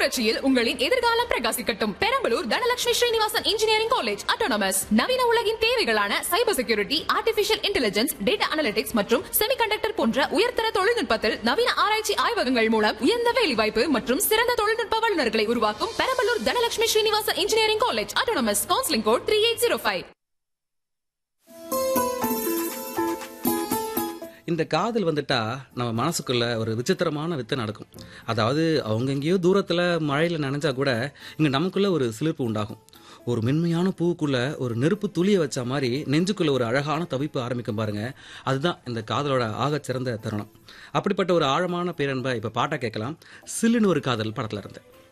புரட்சியில் உங்களின் எதிர்காலம் பிரகாசிக்கட்டும் Perambalur Dhanalakshmi Srinivasan engineering college autonomous நவீன உலகின் தேவைகளான cyber security artificial intelligence data analytics மற்றும் செமிகண்டக்டர் போன்ற உயர்தர தொழில்நுட்பத்தில் நவீன ஆராய்ச்சி ஆய்வகங்கள் மூலம் உயர்ந்த வேலைவாய்ப்பு மற்றும் சிறந்த தொழில்நுட்ப வல்லுநர்களை உருவாக்கும் Perambalur Dhanalakshmi Srinivasan engineering college autonomous counselling code three eight zero five இந்த காதல் வந்துட்டா நம்ம மனசுக்குள்ள ஒரு விசித்திரமான வித்து நடக்கும் அதாவது அவங்க எங்கேயோ தூரத்துல மழையில நனைஞ்சா கூட இங்க நமக்குள்ள ஒரு சிலிர்ப்பு உண்டாகும் ஒரு மென்மையான பூவுக்குள்ள ஒரு நெருப்பு துளிய வச்ச மாதிரி நெஞ்சுக்குள்ள ஒரு அழகான தவிப்பு ஆரம்பிக்கும் பாருங்க அதுதான் இந்த காதலோட ஆகச் சிறந்த தருணம் அப்படிப்பட்ட ஒரு ஆழமான பேரன்பை இப்ப பாட்டா கேட்கலாம் சில்லுன்னு ஒரு காதல் படத்துல இருந்து